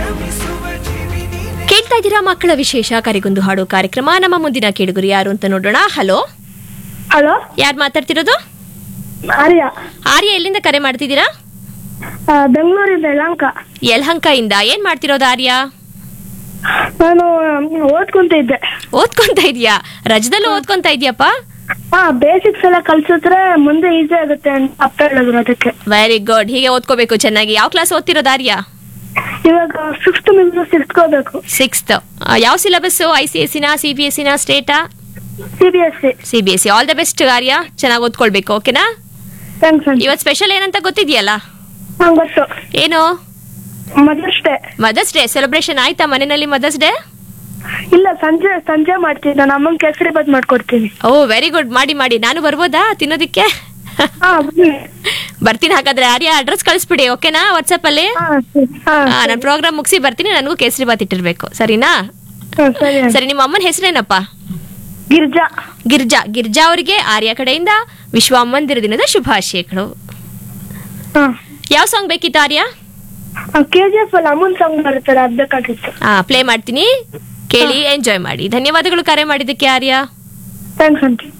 ಕೇಳ್ತಾ ಇದ್ದೀರಾ ಮಕ್ಕಳ ವಿಶೇಷ ಕರೆಗೊಂದು ಹಾಡು ಕಾರ್ಯಕ್ರಮ ನಮ್ಮ ಮುಂದಿನ ಕೇಳುಗರು ಯಾರು ಅಂತ ನೋಡೋಣ ಹಲೋ ಹಲೋ ಯಾರು ಮಾತಾಡ್ತಿರೋದು ಆರ್ಯ ಆರ್ಯ ಎಲ್ಲಿಂದ ಕರೆ ಮಾಡ್ತಿದ್ದೀರಾ ಆ, ಬೆಂಗಳೂರಿಂದ ಯಲಹಂಕ ಯಲಹಂಕ ಇಂದ ಏನ್ ಮಾಡ್ತಿರೋದು ಆರ್ಯ ನಾನು ಓದ್ಕೊಂತ ಇದ್ದೆ ಓದ್ಕೊಂತ ಇದೀಯಾ ರಜದಲ್ಲೂ ಓದ್ಕೊಂತ ಇದೀಯಪ್ಪ ಹಾ ಬೇಸಿಕ್ಸ್ ಎಲ್ಲ ಕಲ್ಸಿದ್ರೆ ಮುಂದೆ ಈಸಿ ಆಗುತ್ತೆ ಅಂತ ಅಪ್ಪ ಹೇಳಿದ್ರು ಅದಕ್ಕೆ ವೆರಿ ಗುಡ್ ಹೀಗೆ ಓದ್ಕೋಬೇಕು ಚೆನ್ನಾಗಿ ಯಾವ ಕ್ಲಾಸ್ ಓದ್ತಿರೋದು ಆರ್ಯ ಇವಾಗ ಫಿಫ್ತ್ ಮಿನಿಟ್ಸ್ ಸಿಕ್ಕೋಬೇಕು ಸಿಕ್ಸ್ತ್ ಯಾವ ಸಿಲೆಬಸ್ ಐ ಸಿ ಎಸ್ ಸಿನ ಸಿ ಬಿ ಎಸ್ ಸಿನ ಸ್ಟೇಟಾ C B S C C B S C all the best Arya ಚೆನ್ನಾಗಿ ಓದ್ಕೊಳ್ಬೇಕು ಓಕೆನಾ ಥ್ಯಾಂಕ್ಸ್ ಅಂತ ಇವತ್ತು ಸ್ಪೆಷಲ್ ಏನಂತ ಗೊತ್ತಿದ್ಯಲ್ಲ ಹಾ ಗೊತ್ತು ಏನು mother's day mother's day celebration ಆಯ್ತಾ ಮನೆಯಲ್ಲಿ ಮದರ್ಸ್ ಡೇ ಇಲ್ಲ ಸಂಜೆ ಸಂಜೆ ಮಾಡ್ತೀನಿ ನಾನು ಅಮ್ಮಂಗೆ ಕೇಸರಿ ಬಾತ್ ಮಾಡ್ಕೊಡ್ತೀನಿ ಓ ವೆರಿ ಗುಡ್ ಮಾಡಿ ಮಾಡಿ ನಾನು ಬರ್ಬೋದಾ ತಿನ್ನೋದಿಕ್ಕೆ ಹಾ ಬನ್ನಿ ಬರ್ತೀನಿ ಹಾಗಾದ್ರೆ ಆರ್ಯ ಅಡ್ರೆಸ್ ಕಳಿಸ್ಬಿಡಿ ಓಕೆನಾ ವಾಟ್ಸಪ್ ಅಲ್ಲಿ ಹಾ ಸರಿ. ಹಾ ನಾನು ಪ್ರೋಗ್ರಾಮ್ ಮುಗಿಸಿ ಬರ್ತೀನಿ ನನಗೂ ಕೇಸರಿ ಬಾತ್ ಇಟ್ಟಿರ್ಬೇಕು ಸರಿನಾ ಹಾ, ಸರಿ ಆಂಟಿ. ಸರಿ ನಿಮ್ಮ ಅಮ್ಮನ ಹೆಸರೇನಪ್ಪ ಗಿರ್ಜಾ ಗಿರ್ಜಾ ಗಿರ್ಜಾ ಅವರಿಗೆ ಆರ್ಯ ಕಡೆಯಿಂದ ವಿಶ್ವ ಅಮ್ಮಂದಿರ ದಿನದ ಶುಭಾಶಯಗಳು ಹಾ ಯಾವ ಸಾಂಗ್ ಬೇಕಿತ್ತು ಆರ್ಯ ಕೆ ಜಿ ಎಫ್ ಅಲ್ಲಿ ಅಮೂಲ್ ಸಾಂಗ್ ಬರುತ್ತಲ್ಲ ಅದ್ ಬೇಕಾಗಿತ್ತು ಆ ಪ್ಲೇ ಮಾಡ್ತೀನಿ ಕೇಳಿ ಎಂಜಾಯ್ ಮಾಡಿ ಧನ್ಯವಾದಗಳು ಕರೆ ಮಾಡಿದ್ದಕ್ಕೆ ಆರ್ಯ ಥ್ಯಾಂಕ್ಸ್ ಆಂಟಿ